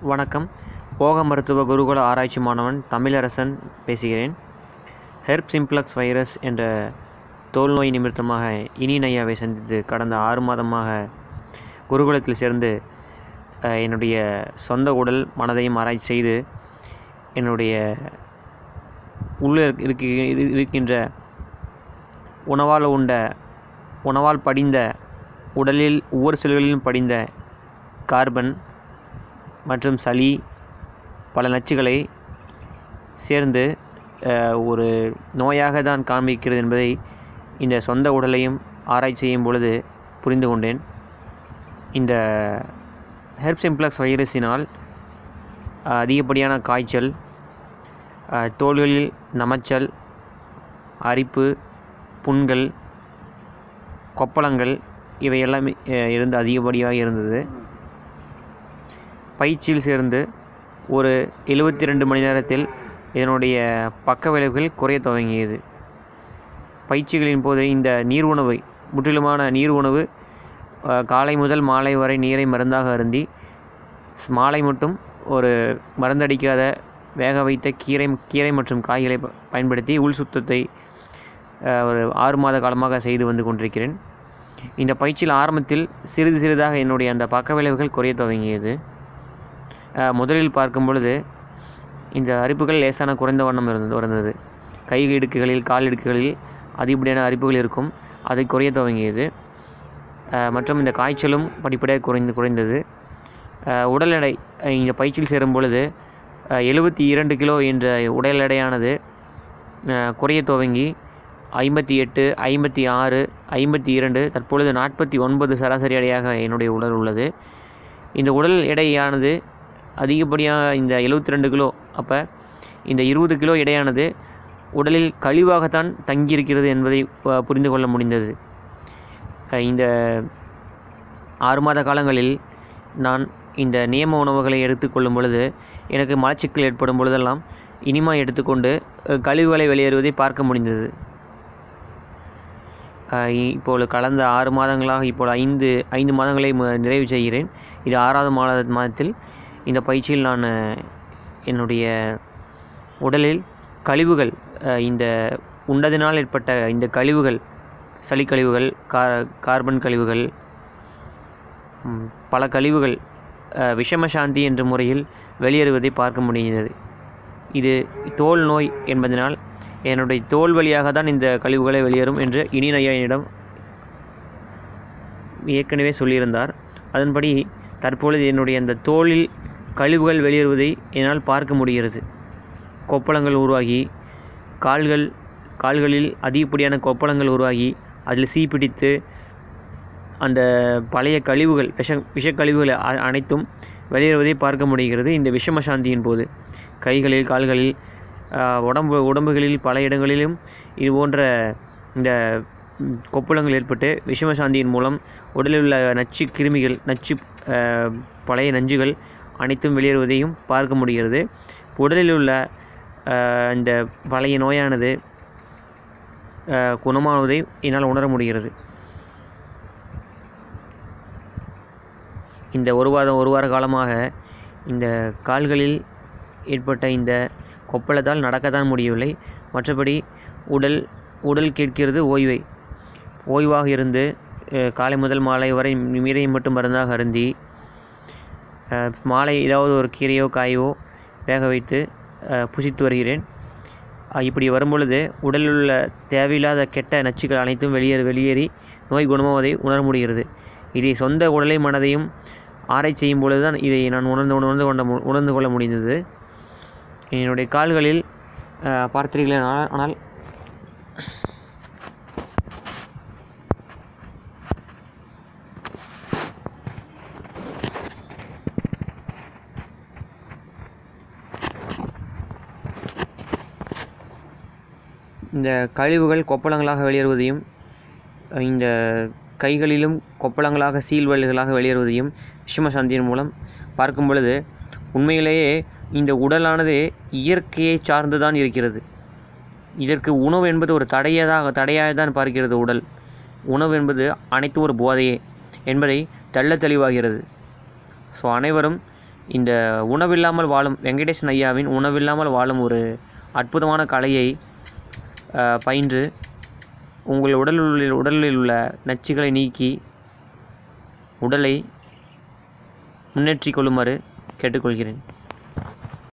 வணக்கம் போக மருத்துவ குருகுல ஆராய்ச்சி மாணவன் தமிழரசன் பேசுகிறேன் ஹெர்ப் சிம்ப்ளக்ஸ் வைரஸ் என்ற தோல் நோய் நிமித்தமாக இனியன் ஐயாவை சந்தித்து கடந்த ஆறு மாதமாக குருகுலத்தில் சேர்ந்து அஹ், என்னுடைய சொந்த உடல் மனதையும் ஆராய்ச்சி செய்து என்னுடைய உள்ளே இருக்க இரு- இருக்கின்ற உணவால் உண்ட உணவால் படிந்த உடலில் ஒவ்வொரு செல்களிலும் படிந்த கார்பன் மற்றும் சளி பல நச்சுகளை சேர்ந்து அஹ், ஒரு நோயாக தான் காண்பிக்கிறது என்பதை இந்த சொந்த உடலையும் ஆராய்ச்சி செய்யும் பொழுது புரிந்து கொண்டேன் இந்த ஹெர்ப் சிம்ப்ளக்ஸ் வைரஸினால் அஹ், அதிகப்படியான காய்ச்சல் அஹ், தோள்களில் நமைச்சல் அரிப்பு புண்கள் கொப்பளங்கள் இவை எல்லாமே அஹ், இருந்து அதிகப்படியாக இருந்தது பயிற்சியில் சேர்ந்து ஒரு எழுபத்தி ரெண்டு மணி நேரத்தில் இதனுடைய பக்க விளைவுகள் குறைய துவங்கியது பயிற்சிகளின் போது இந்த நீர் உணவை முற்றிலுமான நீர் உணவு அஹ், காலை முதல் மாலை வரை நீரை மருந்தாக அருந்தி ஸ்- மாலை மட்டும் ஒரு மருந்தடிக்காத வேக வைத்த கீரை கீரை மற்றும் காய்களை ப- பயன்படுத்தி உள் சுத்தத்தை அஹ், ஒரு ஆறு மாத காலமாக செய்து வந்து கொண்டிருக்கிறேன் இந்த பயிற்சியில் ஆரம்பத்தில் சிறிது சிறிதாக என்னுடைய அந்த பக்க விளைவுகள் குறைய துவங்கியது அஹ், முதலில் பார்க்கும் பொழுது இந்த அரிப்புகள் லேசான குறைந்த வண்ணம் இருந்தது இருந்தது கை இடுக்குகளில் கால் இடுக்குகளில் அதிகப்படியான அரிப்புகள் இருக்கும் அது குறைய துவங்கியது அஹ், மற்றும் இந்த காய்ச்சலும் படிப்படியாக குறைந்து குறைந்தது அஹ், உடல் எடை அஹ், இந்த பயிற்சியில் சேரும் பொழுது எழுபத்தி இரண்டு கிலோ என்ற உடல் எடையானது அஹ், குறைய துவங்கி ஐம்பத்தி எட்டு ஐம்பத்தி ஆறு ஐம்பத்தி இரண்டு தற்பொழுது நாற்பத்தி ஒன்பது சராசரி எடையாக என்னுடைய உடல் உள்ளது இந்த உடல் எடையானது அதிகப்படியாக இந்த எழுபத்தி ரெண்டு கிலோ அப்போ இந்த இருபது கிலோ எடையானது உடலில் கழிவாகத்தான் தங்கியிருக்கிறது என்பதை ப- புரிந்து கொள்ள முடிந்தது அஹ் இந்த ஆறு மாத காலங்களில் நான் இந்த நியம உணவுகளை எடுத்துக்கொள்ளும் பொழுது எனக்கு மலச்சிக்கல் ஏற்படும் பொழுதெல்லாம் இனிமா எடுத்துக்கொண்டு அஹ், கழிவுகளை வெளியேறுவதை பார்க்க முடிந்தது அஹ், இ- இப்போது கடந்த ஆறு மாதங்களாக இப்போது ஐந்து ஐந்து மாதங்களை மு- நிறைவு செய்கிறேன் இது ஆறாவது மாத மாதத்தில் இந்த பயிற்சியில் நான் அஹ், என்னுடைய உடலில் கழிவுகள் அஹ், இந்த உண்டதினால் ஏற்பட்ட இந்த கழிவுகள் சளி கழிவுகள் கா கார்பன் கழிவுகள் ம், பல கழிவுகள் அஹ், விஷம சாந்தி என்ற முறையில் வெளியேறுவதை பார்க்க முடிகிறது இது தோல் நோய் என்பதனால் என்னுடைய தோல் வழியாக தான் இந்த கழிவுகளை வெளியேறும் என்று இனியன் ஐயா என்னிடம் ஏற்கனவே சொல்லியிருந்தார் அதன்படி தற்பொழுது என்னுடைய அந்த தோலில் கழிவுகள் வெளியேறுவதை என்னால் பார்க்க முடிகிறது கொப்பளங்கள் உருவாகி கால்கள் கால்களில் அதிகப்படியான கொப்பளங்கள் உருவாகி அதில் சீப்பிடித்து அந்த பழைய கழிவுகள் விஷ விஷக்கழிவுகள் அ- அனைத்தும் வெளியேறுவதை பார்க்க முடிகிறது இந்த விஷம சாந்தியின் போது கைகளில் கால்களில் ஆ, உடம்பு உடம்புகளில் பல இடங்களிலும் இது போன்ற இந்த ம், கொப்புளங்கள் ஏற்பட்டு விஷம சாந்தியின் மூலம் உடலில் உள்ள நச்சு கிருமிகள் நச்சு ஆ, பழைய நஞ்சுகள் அனைத்தும் வெளியேறுவதையும் பார்க்க முடிகிறது உடலில் உள்ள ஆ, இந்த பழைய நோயானது ஆ, குணமாவதை என்னால் உணர முடிகிறது இந்த ஒரு வாரம் ஒரு வார காலமாக இந்த கால்களில் ஏற்பட்ட இந்த கொப்பளத்தால் நடக்கத்தான் முடியவில்லை மற்றபடி உடல் உடல் கேட்கிறது ஓய்வை ஓய்வாக இருந்து அஹ், காலை முதல் மாலை வரை நீரை மட்டும் மருந்தாக அருந்தி அஹ், மாலை ஏதாவது ஒரு கீரையோ காயோ வேக வைத்து அஹ், புசித்து வருகிறேன் அஹ், இப்படி வரும்பொழுது உடலில் உள்ள தேவையில்லாத கெட்ட நச்சுக்கள் அனைத்தும் வெளியேறி வெளியேறி நோய் குணமாவதை உணர முடிகிறது இதை சொந்த உடலை மனதையும் ஆராய்ச்சி செய்யும் பொழுது தான் இதை நான் உணர்ந்து உணர்ந்து கொண்ட மு- உணர்ந்து கொள்ள முடிந்தது என்னுடைய கால்களில் அஹ், பார்த்தீர்களே ஆனால் ஆனால் இந்த கழிவுகள் கொப்பளங்களாக வெளியேறுவதையும் அஹ், இந்த கைகளிலும் கொப்பளங்களாக சீல்வல்களாக வெளியேறுவதையும் விஷமசாந்தியின் மூலம் பார்க்கும் பொழுது உண்மையிலேயே இந்த உடலானது இயற்கையை சார்ந்து தான் இருக்கிறது இதற்கு உணவு என்பது ஒரு தடையதாக தடையாக தான் பார்க்கிறது உடல் உணவு என்பது அனைத்தும் ஒரு போதையே என்பதை தெள்ள தெளிவாகிறது ஸோ அனைவரும் இந்த உணவில்லாமல் வாழும் வெங்கடேசன் ஐயாவின் உணவில்லாமல் வாழும் ஒரு அற்புதமான கலையை அஹ், பயின்று உங்கள் உடலில் உள்ள உடலில் உள்ள நச்சுகளை நீக்கி உடலை முன்னேற்றிக் கொள்ளுமாறு கேட்டுக்கொள்கிறேன்